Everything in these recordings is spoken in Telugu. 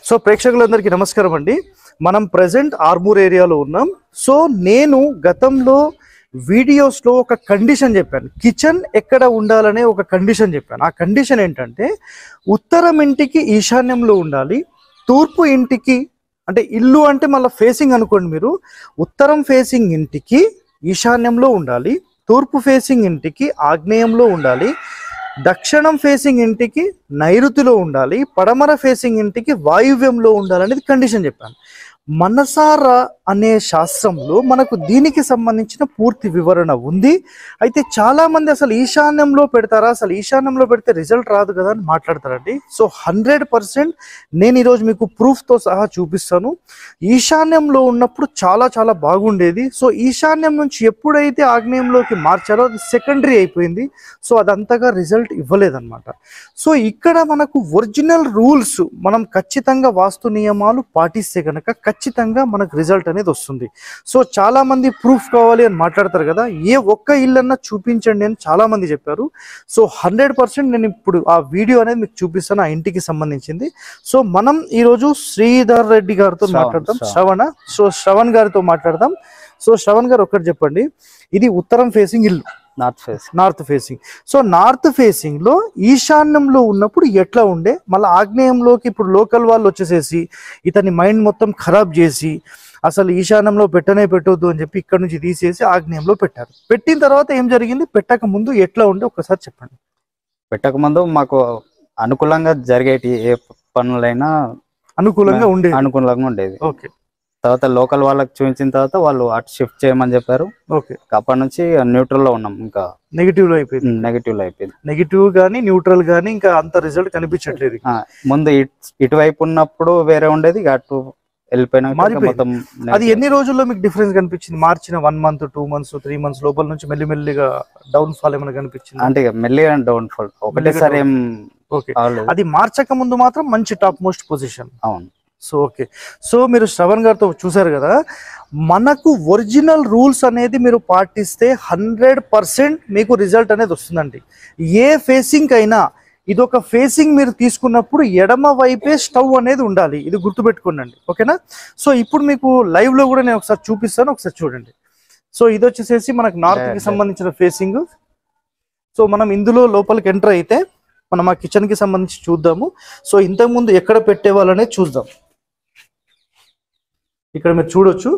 సో ప్రేక్షకులందరికీ నమస్కారం అండి మనం ప్రజెంట్ ఆర్మూర్ ఏరియాలో ఉన్నాం సో నేను గతంలో వీడియోస్లో ఒక కండిషన్ చెప్పాను కిచెన్ ఎక్కడ ఉండాలనే ఒక కండిషన్ చెప్పాను ఆ కండిషన్ ఏంటంటే ఉత్తరం ఇంటికి ఈశాన్యంలో ఉండాలి తూర్పు ఇంటికి అంటే ఇల్లు అంటే మళ్ళీ ఫేసింగ్ అనుకోండి మీరు ఉత్తరం ఫేసింగ్ ఇంటికి ఈశాన్యంలో ఉండాలి తూర్పు ఫేసింగ్ ఇంటికి ఆగ్నేయంలో ఉండాలి దక్షిణం ఫేసింగ్ ఇంటికి నైరుతిలో ఉండాలి పడమర ఫేసింగ్ ఇంటికి వాయువ్యంలో ఉండాలనేది కండిషన్ చెప్పాను మనసార అనే శాస్త్రంలో మనకు దీనికి సంబంధించిన పూర్తి వివరణ ఉంది అయితే చాలా మంది అసలు ఈశాన్యంలో పెడతారా అసలు ఈశాన్యంలో పెడితే రిజల్ట్ రాదు కదా అని మాట్లాడతారండి సో హండ్రెడ్ పర్సెంట్ నేను ఈరోజు మీకు ప్రూఫ్తో సహా చూపిస్తాను ఈశాన్యంలో ఉన్నప్పుడు చాలా చాలా బాగుండేది సో ఈశాన్యం నుంచి ఎప్పుడైతే ఆగ్నేయంలోకి మార్చారో అది సెకండరీ అయిపోయింది సో అదంతగా రిజల్ట్ ఇవ్వలేదన్నమాట సో ఇక్కడ మనకు ఒరిజినల్ రూల్స్ మనం ఖచ్చితంగా వాస్తు నియమాలు పాటిస్తే కనుక ఖచ్చితంగా మనకు రిజల్ట్ అనేది వస్తుంది సో చాలా మంది ప్రూఫ్ కావాలి అని మాట్లాడతారు కదా ఏ ఒక్క ఇల్లన్నా చూపించండి అని చాలా మంది చెప్పారు సో హండ్రెడ్ పర్సెంట్ నేను ఇప్పుడు ఆ వీడియో అనేది మీకు చూపిస్తాను ఆ ఇంటికి సంబంధించింది సో మనం ఈరోజు శ్రీధర్ రెడ్డి గారితో శ్రవణ్, మాట్లాడదాం శ్రవణ్. శ్రవణ సో శ్రవణ్ గారితో మాట్లాడదాం సో శ్రవణ్ గారు ఒకటి చెప్పండి ఇది ఉత్తరం ఫేసింగ్ ఇల్లు north face north facing so north facing లో ఈశాన్యంలో ఉన్నప్పుడు ఎట్లా ఉండే మళ్ళీ ఆగ్నేయంలోకి ఇప్పుడు లోకల్ వాళ్ళు వచ్చేసేసి ఇతని మైండ్ మొత్తం ఖరాబ్ చేసి అసలు ఈశాన్యంలో పెట్టనే పెట్టొద్దు అని చెప్పి ఇక్కడ నుంచి తీసేసి ఆగ్నేయంలో పెట్టారు పెట్టిన తర్వాత ఏం జరిగింది పెట్టక ముందు ఎట్లా ఉండే ఒకసారి చెప్పండి పెట్టక ముందు మాకు అనుకూలంగా జరిగేటి ఏ పనులైనా అనుకూలంగా ఉండేది అనుకూలంగా ఉండేది ఓకే తర్వాత లోకల్ వాళ్ళకి చూపించిన తర్వాత వాళ్ళు అటు షిఫ్ట్ చేయమని చెప్పారు ఓకే ఇంకా అప్పటి నుంచి న్యూట్రల్ లో ఉన్నాం ఇంకా నెగిటివ్ లో అయిపోయింది నెగిటివ్ లో అయిపోయింది నెగిటివ్ గానీ న్యూట్రల్ గానీ ఇంకా అంత రిజల్ట్ కనిపించట్లేదు ఆ, ముందు ఇట్- ఇటువైపు ఉన్నప్పుడు వేరే ఉండేది ఇక అటు వెళ్ళిపోయినాక ఇంకా మారిపోయింది. మొత్తం అది ఎన్ని రోజుల్లో మీకు డిఫరెన్స్ కనిపించింది మార్చిన one month two months three months లోపల నుంచి మెల్లిమెల్లిగా డౌన్ ఫాల్ ఏమైనా కనిపించింది అంటే ఇక మెల్లిగా డౌన్ ఫాల్ ఒకటేసారి ఏం ఓకే కాలేదు అది మార్చక ముందు మాత్రం మంచి టాప్ మోస్ట్ పొజిషన్ అవును సో ఓకే సో మీరు శ్రవణ్ గారితో చూసారు కదా మనకు ఒరిజినల్ రూల్స్ అనేది మీరు పాటిస్తే హండ్రెడ్ పర్సెంట్ మీకు రిజల్ట్ అనేది వస్తుందండి ఏ ఫేసింగ్ అయినా ఇది ఒక ఫేసింగ్ మీరు తీసుకున్నప్పుడు ఎడమ వైపే స్టవ్ అనేది ఉండాలి ఇది గుర్తుపెట్టుకోండి ఓకేనా సో ఇప్పుడు మీకు లైవ్ లో కూడా నేను ఒకసారి చూపిస్తాను ఒకసారి చూడండి సో ఇది వచ్చేసేసి మనకు నార్త్ కి Yeah, yeah. సంబంధించిన ఫేసింగ్ సో మనం ఇందులో లోపలికి ఎంటర్ అయితే మనం ఆ కిచెన్ కి సంబంధించి చూద్దాము సో ఇంతకు ముందు ఎక్కడ పెట్టేవాళ్ళనే చూద్దాం ఇక్కడ మీరు చూడొచ్చు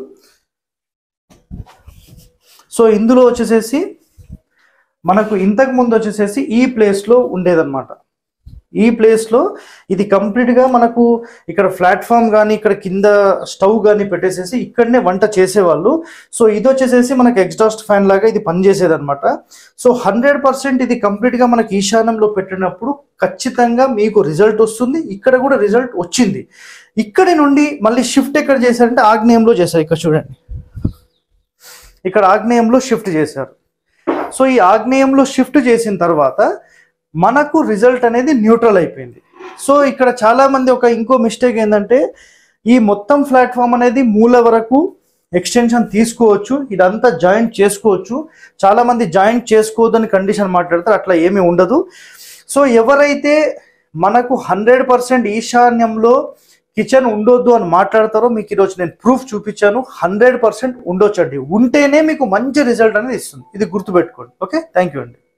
సో ఇందులో వచ్చేసేసి మనకు ఇంతకు ముందు వచ్చేసేసి ఈ ప్లేస్ లో ఉండేదన్నమాట ఈ ప్లేస్ లో ఇది కంప్లీట్ గా మనకు ఇక్కడ ప్లాట్ఫామ్ కానీ ఇక్కడ కింద స్టవ్ కానీ పెట్టేసేసి ఇక్కడనే వంట చేసేవాళ్ళు సో ఇది వచ్చేసేసి మనకి ఎగ్జాస్ట్ ఫ్యాన్ లాగా ఇది పనిచేసేది అనమాట సో హండ్రెడ్ పర్సెంట్ ఇది కంప్లీట్ గా మనకి ఈశాన్యంలో పెట్టినప్పుడు ఖచ్చితంగా మీకు రిజల్ట్ వస్తుంది ఇక్కడ కూడా రిజల్ట్ వచ్చింది ఇక్కడి నుండి మళ్ళీ షిఫ్ట్ ఎక్కడ చేశారంటే ఆగ్నేయంలో చేశారు ఇక్కడ చూడండి ఇక్కడ ఆగ్నేయంలో షిఫ్ట్ చేశారు సో ఈ ఆగ్నేయంలో షిఫ్ట్ చేసిన తర్వాత మనకు రిజల్ట్ అనేది న్యూట్రల్ అయిపోయింది సో ఇక్కడ చాలా మంది ఒక ఇంకో మిస్టేక్ ఏంటంటే ఈ మొత్తం ప్లాట్ఫామ్ అనేది మూల వరకు ఎక్స్టెన్షన్ తీసుకోవచ్చు ఇదంతా జాయింట్ చేసుకోవచ్చు చాలా మంది జాయింట్ చేసుకోవద్దని కండిషన్ మాట్లాడతారు అట్లా ఏమీ ఉండదు సో ఎవరైతే మనకు హండ్రెడ్ పర్సెంట్ ఈశాన్యంలో కిచెన్ ఉండొద్దు అని మాట్లాడతారో మీకు ఈరోజు నేను ప్రూఫ్ చూపించాను హండ్రెడ్ పర్సెంట్ ఉండొచ్చండి ఉంటేనే మీకు మంచి రిజల్ట్ అనేది ఇస్తుంది ఇది గుర్తుపెట్టుకోండి ఓకే థ్యాంక్ యూ అండి